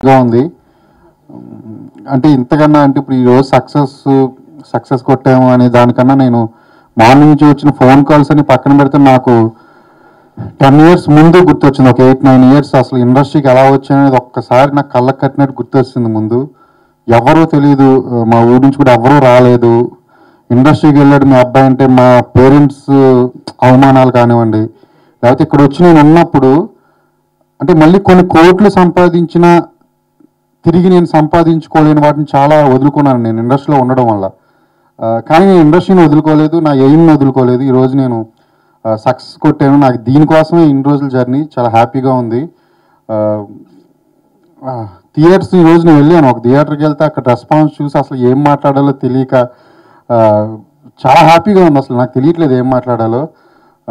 గా ఉంది అంటే ఇంతకన్నా అంటే ఇప్పుడు ఈరోజు సక్సెస్ సక్సెస్ కొట్టాము అనే దానికన్నా నేను మార్నింగ్ నుంచి వచ్చిన ఫోన్ కాల్స్ అని పక్కన పెడితే నాకు టెన్ ఇయర్స్ ముందు గుర్తొచ్చింది ఒక ఎయిట్ నైన్ ఇయర్స్ అసలు ఇండస్ట్రీకి ఎలా వచ్చాయనేది ఒక్కసారి నాకు కళ్ళకు కట్టినట్టు గుర్తొచ్చింది ముందు ఎవరో తెలియదు మా ఊరి నుంచి కూడా ఎవరూ రాలేదు ఇండస్ట్రీకి వెళ్ళాడు మీ అబ్బాయి అంటే మా పేరెంట్స్ అవమానాలు కానివ్వండి లేకపోతే ఇక్కడ వచ్చి నేను ఉన్నప్పుడు అంటే మళ్ళీ కొన్ని కోట్లు సంపాదించిన తిరిగి నేను సంపాదించుకోలేని వాటిని చాలా వదులుకున్నాను నేను ఇండస్ట్రీలో ఉండడం వల్ల ఆ, కానీ నేను ఇండస్ట్రీని వదులుకోలేదు నా ఎయిమ్ని వదులుకోలేదు ఈరోజు నేను సక్సెస్ కొట్టాను నాకు దీనికోసమే ఇన్ని రోజుల జర్నీ చాలా హ్యాపీగా ఉంది థియేటర్స్ ఈ రోజు నేను వెళ్ళాను ఒక థియేటర్కి వెళ్తే అక్కడ రెస్పాన్స్ చూసి అసలు ఏం మాట్లాడాలో తెలియక ఆ, చాలా హ్యాపీగా ఉంది అసలు నాకు తెలియట్లేదు ఏం మాట్లాడాలో ఆ,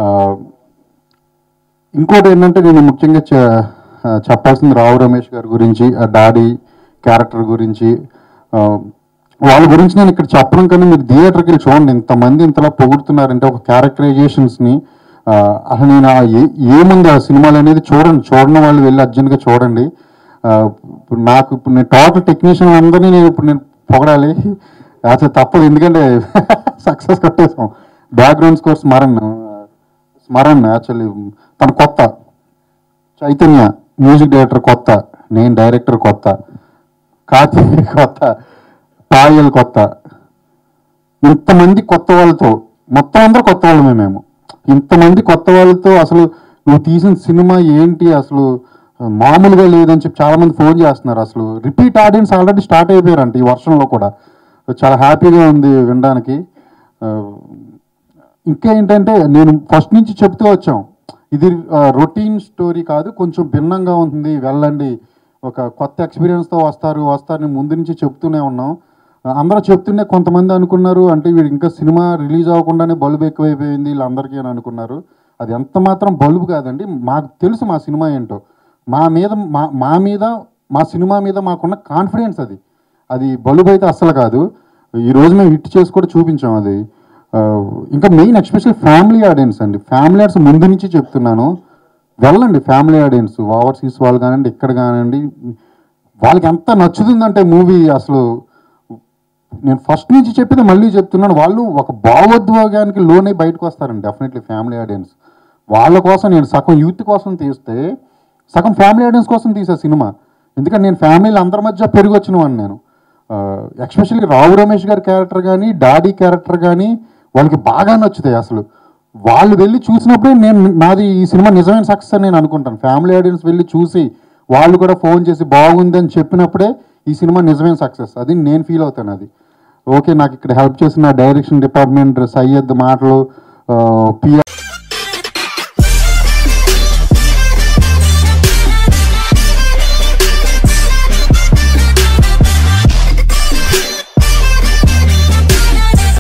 ఇంకోటి ఏంటంటే నేను ముఖ్యంగా చె- ఆ, చెప్పాల్సింది రావు రమేష్ గారి గురించి ఆ డాడీ క్యారెక్టర్ గురించి ఆ, వాళ్ళ గురించి నేను ఇక్కడ చెప్పడం కన్నా మీరు థియేటర్కి వెళ్ళి చూడండి ఇంతమంది ఇంతలా పొగుడుతున్నారంటే ఒక క్యారెక్టరైజేషన్స్ని అసలు నేను ఆ ఏ- ఏముంది ఆ సినిమాలు అనేది చూడండి చూడని వాళ్ళు వెళ్ళి అర్జెంట్గా చూడండి ఆ, ఇప్పుడు నాకు ఇప్పుడు నేను టోటల్ టెక్నీషియన్ అందరినీ నేను ఇప్పుడు నేను పొగడాలి అసలు తప్పదు ఎందుకంటే సక్సెస్ కొట్టేసాం background score Smaran Smaran actually తను కొత్త చైతన్య మ్యూజిక్ డైరెక్టర్ కొత్త నేను డైరెక్టర్ కొత్త కార్తీక్ కొత్త పాయల్ కొత్త ఇంతమంది కొత్త వాళ్ళతో మొత్తం అందరూ కొత్త వాళ్ళమే మేము ఇంతమంది కొత్త వాళ్ళతో అసలు నువ్వు తీసిన సినిమా ఏంటి అసలు మామూలుగా లేదని చెప్పి చాలా మంది ఫోన్ చేస్తున్నారు అసలు రిపీట్ ఆడియన్స్ ఆల్రెడీ స్టార్ట్ అయిపోయారంట ఈ వర్షంలో కూడా చాలా హ్యాపీగా ఉంది వినడానికి ఆ, ఇంకా ఏంటంటే నేను ఫస్ట్ నుంచి చెప్తూ వచ్చాం ఇది రొటీన్ స్టోరీ కాదు కొంచెం భిన్నంగా ఉంటుంది వెళ్ళండి ఒక కొత్త ఎక్స్పీరియన్స్తో వస్తారు వస్తారని ముందు నుంచి చెప్తూనే ఉన్నాం ఆ, అందరూ చెప్తుండే కొంతమంది అనుకున్నారు అంటే వీడు ఇంకా సినిమా రిలీజ్ అవ్వకుండానే బల్బు ఎక్కువైపోయింది వీళ్ళందరికీ అని అనుకున్నారు అది ఎంత మాత్రం బల్బు కాదండి మాకు తెలుసు మా సినిమా ఏంటో మా మీద మా మా మీద మా సినిమా మీద మాకున్న కాన్ఫిడెన్స్ అది అది బలుబు అయితే అస్సలు కాదు ఈ రోజు మేము హిట్ చేసి కూడా చూపించాం అది ఆ, ఇంకా మెయిన్ ఎస్పెషల్ ఫ్యామిలీ ఆడియన్స్ అండి ఫ్యామిలీ ఆడియన్స్ ముందు నుంచి చెప్తున్నాను వెళ్ళండి ఫ్యామిలీ ఆడియన్స్ ఓవర్సీస్ వాళ్ళు కానివ్వండి ఇక్కడ కానివ్వండి వాళ్ళకి ఎంత నచ్చుతుందంటే మూవీ అసలు నేను ఫస్ట్ నుంచి చెప్పేది మళ్ళీ చెప్తున్నాను వాళ్ళు ఒక భావోద్వేగానికి లోనే బయటకు వస్తారండి డెఫినెట్లీ ఫ్యామిలీ ఆడియన్స్ వాళ్ళ కోసం నేను సగం యూత్ కోసం తీస్తే సగం ఫ్యామిలీ ఆడియన్స్ కోసం తీసే సినిమా ఎందుకంటే నేను ఫ్యామిలీలు అందరి మధ్య పెరిగి వచ్చిన వాడిని నేను ఎస్పెషల్లీ రావు రమేష్ గారి క్యారెక్టర్ కానీ డాడీ క్యారెక్టర్ కానీ వాళ్ళకి బాగా నచ్చుతాయి అసలు వాళ్ళు వెళ్ళి చూసినప్పుడే నేను నాది ఈ సినిమా నిజమైన సక్సెస్ అని నేను అనుకుంటాను ఫ్యామిలీ ఆడియన్స్ వెళ్ళి చూసి వాళ్ళు కూడా ఫోన్ చేసి బాగుంది అని చెప్పినప్పుడే ఈ సినిమా నిజమైన సక్సెస్ అది నేను ఫీల్ అవుతాను అది ఓకే నాకు ఇక్కడ హెల్ప్ చేసిన డైరెక్షన్ డిపార్ట్మెంట్ సయ్యద్ మాటలు పిఆర్